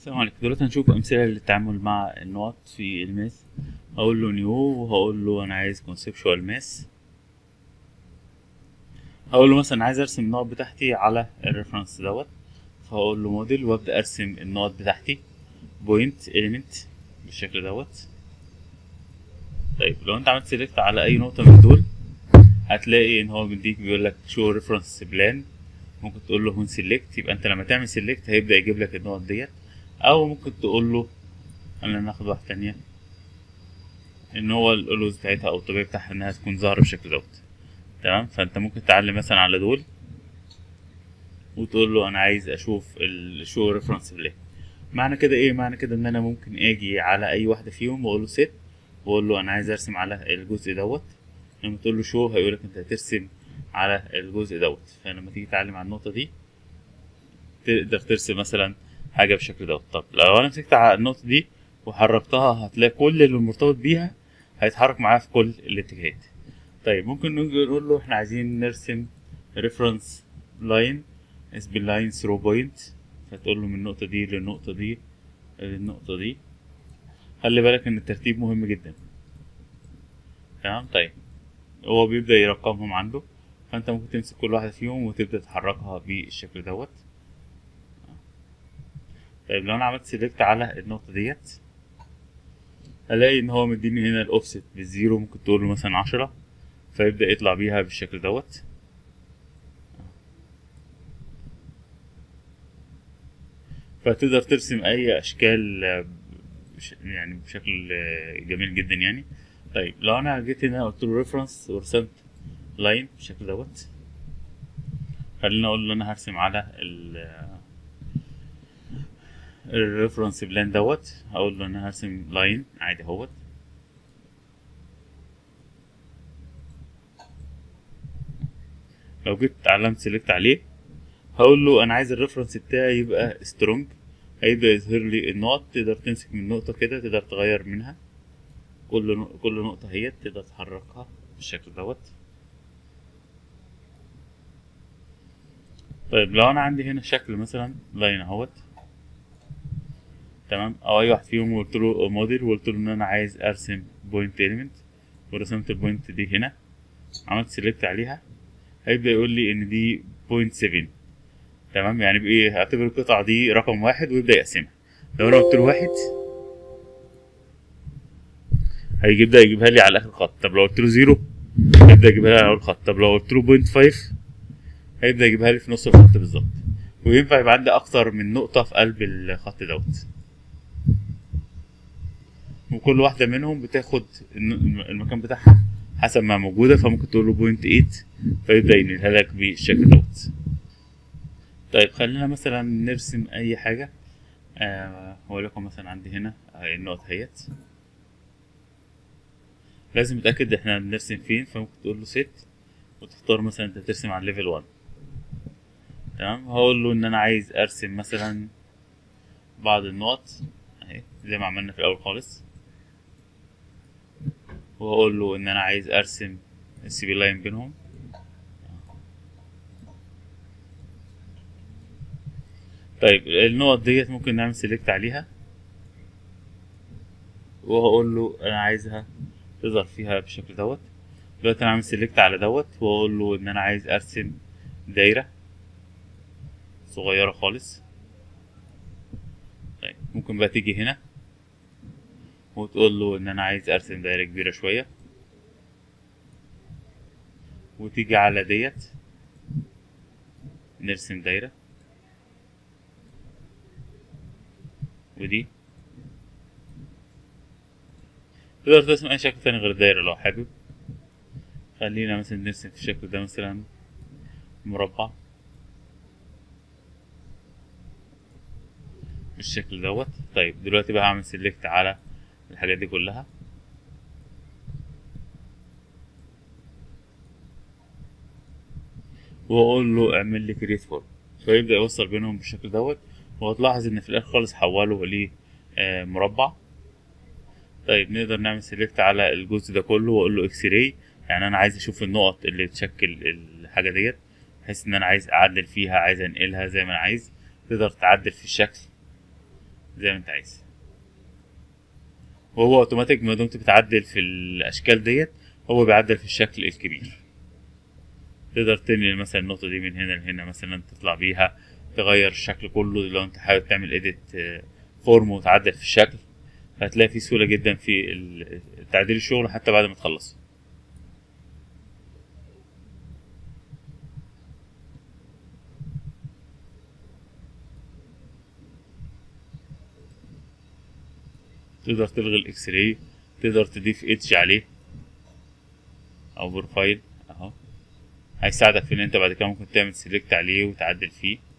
السلام عليكم دلوقتي هنشوف امثله للتعامل مع النقط في الماس هقول له نيو وهقول له انا عايز كونسبشوال ماس هقول له مثلا عايز ارسم النقط بتاعتي على الريفرنس دوت فهقول له موديل وابدا ارسم النقط بتاعتي بوينت اليمنت بالشكل دوت طيب لو انت عملت سيلكت على اي نقطه من دول هتلاقي ان هو بيديك بيقول لك شو ريفرنس بلان ممكن تقول له هون سيلكت يبقى انت لما تعمل سيلكت هيبدا يجيب لك النقط ديت او ممكن تقول له انا ناخد واحده تانية ان هو الالوز بتاعتها او الطبيعي بتاعها انها تكون ظاهره بالشكل دوت تمام فانت ممكن تعلم مثلا على دول وتقول له انا عايز اشوف الشو ريفرنس بلان معنى كده ايه معنى كده ان انا ممكن اجي على اي واحده فيهم واقول له سيت واقول له انا عايز ارسم على الجزء دوت لما تقول له شو هيقولك انت هترسم على الجزء دوت فلما تيجي تتعلم على النقطه دي تقدر ترسم مثلا حاجه بالشكل دوت طب لو انا مسكت على النقطه دي وحركتها هتلاقي كل اللي مرتبط بيها هيتحرك معاها في كل الاتجاهات طيب ممكن نيجي نقول له احنا عايزين نرسم ريفرنس لاين اس بي لاين ثرو بوينت فتقول له من النقطه دي للنقطه دي للنقطه دي خلي بالك ان الترتيب مهم جدا تمام طيب هو بيبدا يرقمهم عنده فانت ممكن تمسك كل واحده فيهم وتبدا تحركها بالشكل دوت طيب لو انا عملت سيلكت على النقطه ديت هلاقي ان هو مديني هنا الاوفست بالزيرو ممكن تقول له مثلا عشرة فيبدا يطلع بيها بالشكل دوت فتقدر ترسم اي اشكال يعني بشكل جميل جدا يعني طيب لو انا جيت هنا قلت له ريفرنس ورسمت لاين بالشكل دوت خلينا اقول له انا هرسم على ال الريفرنس بلان دوت هقول له انا هرسم لاين عادي اهوت لو جيت علمت سيلكت عليه هقول له انا عايز الريفرنس بتاعي يبقى سترونج هيبدا يظهر لي النقط تقدر تمسك من نقطه كده تقدر تغير منها كل كل نقطه هي تقدر تحركها بالشكل دوت طيب لو انا عندي هنا شكل مثلا لاين اهوت تمام او اي واحد فيهم وقلت له موديل وقلت له ان انا عايز ارسم بوينت اليمنت ورسمت البوينت دي هنا عملت سيلكت عليها هيبدا يقول لي ان دي بوينت 7 تمام يعني بايه اعتبر القطعه دي رقم واحد ويبدا يقسمها لو انا قلت له واحد هيبدا يجيبها لي على اخر خط طب لو قلت له زيرو هيبدا يجيبها لي على اول خط طب لو قلت له بوينت 5 هيبدا يجيبها لي في نص الخط بالظبط وينفع يبقى عندي اكتر من نقطه في قلب الخط دوت وكل واحدة منهم بتاخد المكان بتاعها حسب ما موجودة فممكن تقول له بوينت 8 فيبدأ ينقلها لك بالشكل دوت طيب خلينا مثلا نرسم أي حاجة آه وليكن مثلا عندي هنا النقط اهيت لازم نتأكد احنا بنرسم فين فممكن تقول له سيت وتختار مثلا انت ترسم على ليفل 1 تمام هقول له ان انا عايز ارسم مثلا بعض النقط اهي زي ما عملنا في الاول خالص وهقول له ان انا عايز ارسم السي بي لاين بينهم طيب النقط ديت ممكن نعمل سيلكت عليها وهقول له انا عايزها تظهر فيها بالشكل دوت دلوقتي انا عامل سيلكت على دوت واقول له ان انا عايز ارسم دايره صغيره خالص طيب ممكن بقى تيجي هنا وتقول له ان انا عايز ارسم دايره كبيره شويه وتيجي على ديت نرسم دايره ودي تقدر ترسم اي شكل تاني غير الدايره لو حابب خلينا مثلا نرسم في الشكل ده مثلا مربع بالشكل دوت طيب دلوقتي بقى هعمل سيلكت على الحاجات دي كلها واقول له اعمل لي كريت فورم فيبدا يوصل بينهم بالشكل دوت وهتلاحظ ان في الاخر خالص حوله ل مربع طيب نقدر نعمل سيلكت على الجزء ده كله واقول له اكس راي يعني انا عايز اشوف النقط اللي تشكل الحاجه ديت بحيث ان انا عايز اعدل فيها عايز انقلها زي ما انا عايز تقدر تعدل في الشكل زي ما انت عايز وهو اوتوماتيك ما دمت بتعدل في الاشكال ديت هو بيعدل في الشكل الكبير تقدر تنقل مثلا النقطة دي من هنا لهنا مثلا تطلع بيها تغير الشكل كله لو انت حابب تعمل اديت فورم وتعدل في الشكل هتلاقي في سهولة جدا في ال- تعديل الشغل حتى بعد ما تخلص تقدر تلغي الاكس راي تقدر تضيف ايدج عليه او بروفايل اهو هيساعدك في ان انت بعد كده ممكن تعمل سيلكت عليه وتعدل فيه